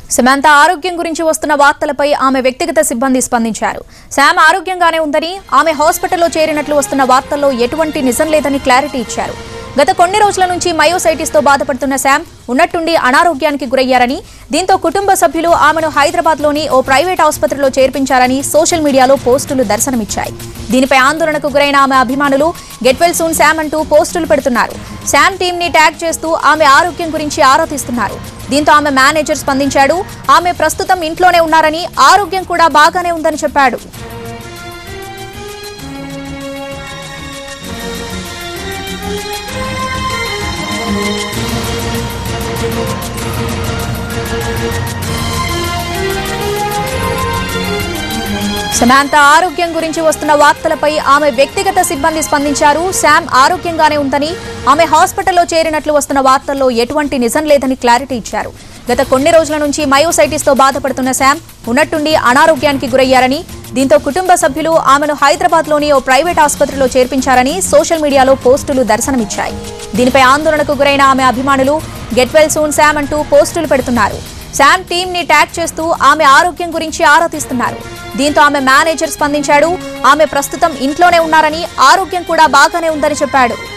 సమంత ఆరోగ్యం గురించి వస్తున్న వార్తలపై ఆమె వ్యక్తిగత సిబ్బంది స్పందించారు శామ్ ఆరోగ్యంగానే ఉందని ఆమె హాస్పిటల్లో చేరినట్లు వస్తున్న వార్తల్లో ఎటువంటి నిజం లేదని క్లారిటీ ఇచ్చారు గత కొన్ని రోజుల నుంచి మయోసైటిస్ తో బాధపడుతున్న శామ్ ఉన్నట్టుండి అనారోగ్యానికి గురయ్యారని దీంతో కుటుంబ సభ్యులు ఆమెను హైదరాబాద్లోని ఓ ప్రైవేట్ ఆసుపత్రిలో చేర్పించారని సోషల్ మీడియాలో పోస్టులు దర్శనమిచ్చాయి దీనిపై ఆందోళనకు గురైన ఆమె అభిమానులు గెట్ వెల్ సూన్ శామ్ అంటూ పోస్టులు పెడుతున్నారు శామ్ టీమ్ ని ట్యాగ్ చేస్తూ ఆమె ఆరోగ్యం గురించి ఆరా తీస్తున్నారు దీంతో ఆమె మేనేజర్ స్పందించాడు ఆమె ప్రస్తుతం ఇంట్లోనే ఉన్నారని ఆరోగ్యం కూడా బాగానే ఉందని చెప్పాడు సమాంత ఆరోగ్యం గురించి వస్తున్న వార్తలపై ఆమె వ్యక్తిగత సిబ్బంది స్పందించారు శామ్ ఆరోగ్యంగానే ఉందని ఆమె హాస్పిటల్లో చేరినట్లు వస్తున్న వార్తల్లో ఎటువంటి నిజం లేదని క్లారిటీ ఇచ్చారు గత కొన్ని రోజుల నుంచి మయోసైటిస్ తో బాధపడుతున్న శామ్ ఉన్నట్టుండి అనారోగ్యానికి గురయ్యారని దీంతో కుటుంబ సభ్యులు ఆమెను హైదరాబాద్లోని ఓ ప్రైవేట్ ఆసుపత్రిలో చేర్పించారని సోషల్ మీడియాలో పోస్టులు దర్శనమిచ్చాయి దీనిపై ఆందోళనకు గురైన ఆమె అభిమానులు గెట్ వెల్ సూన్ శామ్ అంటూ పోస్టులు పెడుతున్నారు శామ్ టీమ్ ని ట్యాగ్ చేస్తూ ఆమె ఆరోగ్యం గురించి ఆరా తీస్తున్నారు దీంతో ఆమె మేనేజర్ స్పందించాడు ఆమె ప్రస్తుతం ఇంట్లోనే ఉన్నారని ఆరోగ్యం కూడా బాగానే ఉందని చెప్పాడు